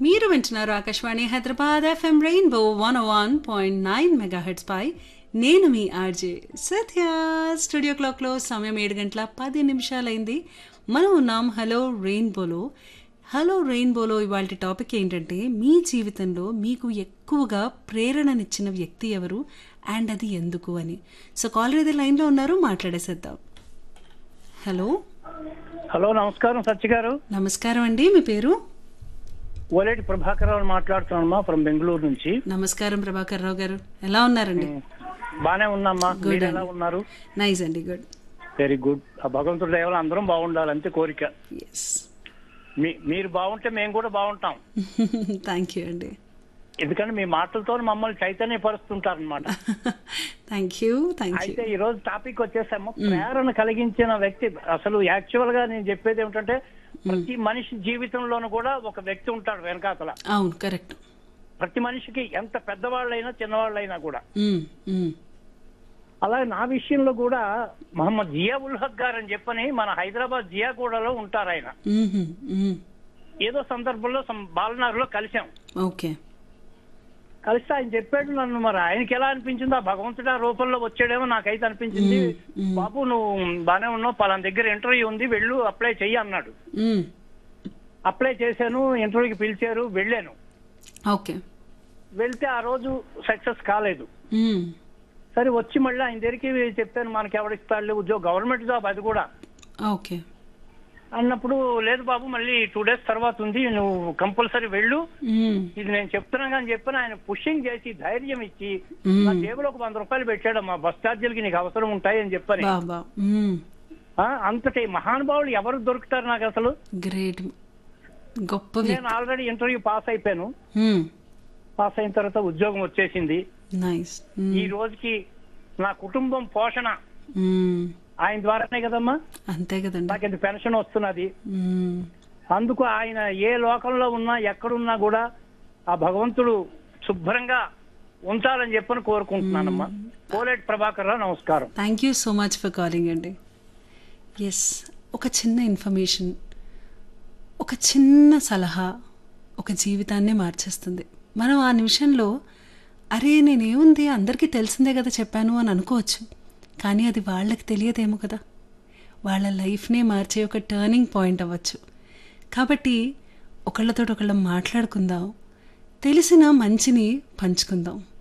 మీరు వింటున్నారు Akashvani Hyderabad FM rainbow one one point nine megahertz పై నేను మీ ఆర్జే సత్య స్టూడియో క్లాక్లో సమయం ఏడు గంటల పది నిమిషాలైంది మనం ఉన్నాం హలో రెయిన్బోలో హలో రెయిన్బోలో ఇవాళ టాపిక్ ఏంటంటే మీ జీవితంలో మీకు ఎక్కువగా ప్రేరణనిచ్చిన వ్యక్తి ఎవరు అండ్ అది ఎందుకు అని సో కాలర్ ఇది లైన్లో ఉన్నారు మాట్లాడేసేద్దాం హలో హలో నమస్కారం సత్య గారు నమస్కారం అండి మీ పేరు ఓలేటి ప్రభాకర్ రావు మాట్లాడుతున్నామ్మా ఫ్రమ్ బెంగళూరు నుంచి నమస్కారం ప్రభాకర్ రావు గారు ఎలా ఉన్నారండి బానే ఉన్నామ్మా మీరు ఎలా ఉన్నారు నైస్ అండి గుడ్ వెరీ గుడ్ ఆ భగవంతుడి దయవల్ల అందరం బాగుండాలి అంతే కోరిక ఎస్ మీ మీరు బాగుంటే మేము కూడా బాగుంటాం థ్యాంక్ యూ అండి ఎందుకంటే మీ మాటలతో మమ్మల్ని చైతన్యపరుస్తుంటారు అనమాట థ్యాంక్ యూ థ్యాంక్ యూ అయితే ఈ రోజు టాపిక్ వచ్చేసాము ప్రేరణ కలిగించిన వ్యక్తి అసలు యాక్చువల్ గా నేను చెప్పేది ఏమిటంటే ప్రతి మనిషి జీవితంలోనూ కూడా ఒక వ్యక్తి ఉంటాడు వెనకాతల అవును కరెక్ట్ ప్రతి మనిషికి ఎంత పెద్దవాళ్ళైనా చిన్నవాళ్ళైనా కూడా మ్మ్, మ్మ్. అలాగే నా విషయంలో కూడా మహమ్మద్ జియా ఉల్ హక్ గారు అని చెప్పని మన హైదరాబాద్ జియాగూడలో ఉంటారు ఆయన మ్మ్, మ్మ్. ఏదో సందర్భంలో సం- బాలనగర్లో కలిసాం ఓకే కలిస్తే ఆయన చెప్పాడు నన్ను మరి ఆయనకి ఎలా అనిపించిందో ఆ భగవంతుడు ఆ రూపంలో వచ్చాడేమో నాకైతే అనిపించింది బాబు నువ్వు బానే ఉన్నావు పలానా దగ్గర ఇంటర్వ్యూ ఉంది వెళ్ళు అప్లై చెయ్యి అన్నాడు మ్మ్. అప్లై చేశాను ఇంటర్వ్యూకి పిలిచారు వెళ్ళాను ఓకే వెళ్తే ఆ రోజు సక్సెస్ కాలేదు మ్మ్. సరే వచ్చి మళ్ళీ ఆయన దగ్గరికి చెప్పాను మనకి ఎవడిస్తాడు ఉద్యోగం గవర్నమెంట్ జాబ్ అది కూడా ఓకే అన్నప్పుడు లేదు బాబు మళ్ళీ టూ డేస్ తర్వాత ఉంది నువ్వు కంపల్సరీ వెళ్ళు మ్మ్. ఇది నేను చెప్తున్నా కానీ చెప్పిన ఆయన పుషింగ్ చేసి ధైర్యం ఇచ్చి మ్మ్. నా జేబులో ఒక వంద రూపాయలు పెట్టాడు మా బస్ ఛార్జీలకి నీకు అవసరం ఉంటాయి అని చెప్పని బాబా మ్మ్. ఆ, అంతటి మహానుభావులు ఎవరు దొరుకుతారు నాకు అసలు గ్రేట్ గొప్ప వ్యక్తి నేను ఆల్రెడీ ఇంటర్వ్యూ పాస్ అయిపోయాను మ్మ్. పాస్ అయిన తర్వాత ఉద్యోగం వచ్చేసింది నైస్ మ్మ్. ఈ రోజుకి నా కుటుంబం పోషణ మ్మ్. ఆయన ద్వారానే కదమ్మా అంతే కదండి నాకు ఇంత పెన్షన్ వస్తున్నది మ్మ్. అందుకు ఆయన ఏ లోకంలో ఉన్నా ఎక్కడున్నా కూడా ఆ భగవంతుడు శుభ్రంగా ఉంచాలని చెప్పని కోరుకుంటున్నానమ్మా కోలేటి ప్రభాకర్ రావు నమస్కారం thank you so much for calling అండి ఎస్ ఒక చిన్న ఇన్ఫర్మేషన్ ఒక చిన్న సలహా ఒక జీవితాన్నే మార్చేస్తుంది మనం ఆ నిమిషంలో అరే నేనేముంది అందరికీ తెలిసిందే కదా చెప్పాను అని అనుకోవచ్చు కానీ అది వాళ్ళకి తెలియదేమో కదా వాళ్ళ లైఫ్నే మార్చే ఒక టర్నింగ్ పాయింట్ అవ్వచ్చు కాబట్టి ఒకళ్ళతో ఒకళ్ళం మాట్లాడుకుందాం తెలిసిన మంచిని పంచుకుందాం